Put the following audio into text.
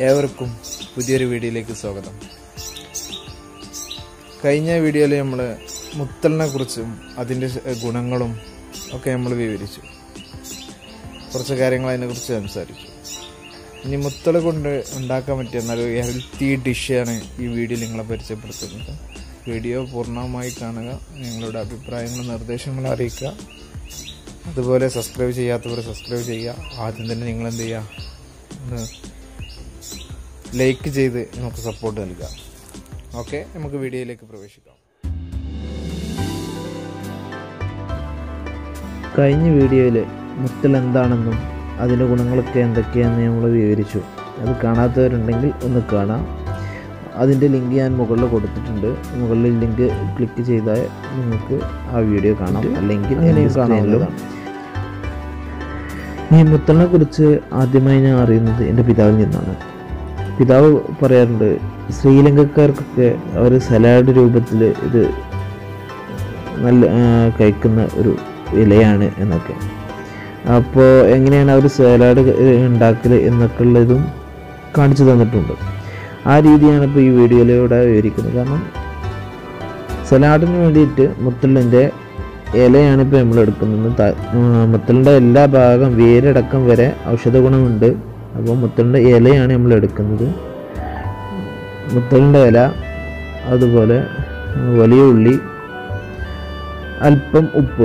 ഏവർക്കും പുതിയൊരു വീഡിയോയിലേക്ക് സ്വാഗതം കഴിഞ്ഞ വീഡിയോയിൽ നമ്മൾ മുത്തലിനെ കുറിച്ചും അതിൻ്റെ ഗുണങ്ങളും ഒക്കെ നമ്മൾ വിവരിച്ചു കുറച്ച് കാര്യങ്ങൾ അതിനെക്കുറിച്ച് സംസാരിച്ചു ഇനി മുത്തള കൊണ്ട് ഉണ്ടാക്കാൻ പറ്റിയ നല്ലൊരു ഹെൽത്തി ഡിഷാണ് ഈ വീഡിയോയിൽ നിങ്ങളെ പരിചയപ്പെടുത്തുന്നത് വീഡിയോ പൂർണ്ണമായി കാണുക നിങ്ങളുടെ അഭിപ്രായങ്ങളും നിർദ്ദേശങ്ങളും അറിയിക്കുക അതുപോലെ സബ്സ്ക്രൈബ് ചെയ്യാത്തവർ സബ്സ്ക്രൈബ് ചെയ്യുക ആദ്യം തന്നെ നിങ്ങൾ എന്ത് ചെയ്യുക ഒന്ന് ലൈക്ക് ചെയ്ത് നമുക്ക് സപ്പോർട്ട് നൽകുക ഓക്കെ നമുക്ക് വീഡിയോയിലേക്ക് പ്രവേശിക്കാം കഴിഞ്ഞ വീഡിയോയിൽ മുത്തൽ എന്താണെന്നും അതിൻ്റെ ഗുണങ്ങളൊക്കെ എന്തൊക്കെയാണെന്ന് നമ്മൾ വിവരിച്ചു അത് കാണാത്തവരുണ്ടെങ്കിൽ ഒന്ന് കാണാം അതിൻ്റെ ലിങ്ക് ഞാൻ മുകളിൽ കൊടുത്തിട്ടുണ്ട് മുകളിൽ ലിങ്ക് ക്ലിക്ക് ചെയ്താൽ നിങ്ങൾക്ക് ആ വീഡിയോ കാണാം അല്ലെങ്കിൽ അങ്ങനെയും എൻ്റെ കാണാമല്ലോ. സ്ക്രീനിൽ ഈ മുത്തലിനെ കുറിച്ച് ആദ്യമായി ഞാൻ അറിയുന്നത് എൻ്റെ പിതാവിൽ നിന്നാണ് പിതാവ് പറയാറുണ്ട് ശ്രീലങ്കക്കാർക്കൊക്കെ അവർ സലാഡ് രൂപത്തിൽ ഇത് നല്ല ആ, കഴിക്കുന്ന ഒരു ഇലയാണ് എന്നൊക്കെ അപ്പോൾ എങ്ങനെയാണ് അവർ സലാഡ് ഉണ്ടാക്കൽ എന്നൊക്കെ ഉള്ളതും കാണിച്ചു തന്നിട്ടുണ്ട് ആ രീതിയാണ് ഇപ്പോൾ ഈ വീഡിയോയിലൂടെ വിവരിക്കുന്നത് കാരണം സലാഡിന് വേണ്ടിയിട്ട് മുത്തലിൻ്റെ ഇലയാണ് ഇപ്പോൾ നമ്മൾ എടുക്കുന്നത് ത- ആ, മുത്തലിൻ്റെ എല്ലാ ഭാഗം വേരടക്കം വരെ ഔഷധ ഗുണമുണ്ട് അപ്പോൾ മുത്തലിൻ്റെ ഇലയാണ് നമ്മൾ എടുക്കുന്നത് മുത്തലിൻ്റെ ഇല അതുപോലെ വലിയ ഉള്ളി അല്പം ഉപ്പ്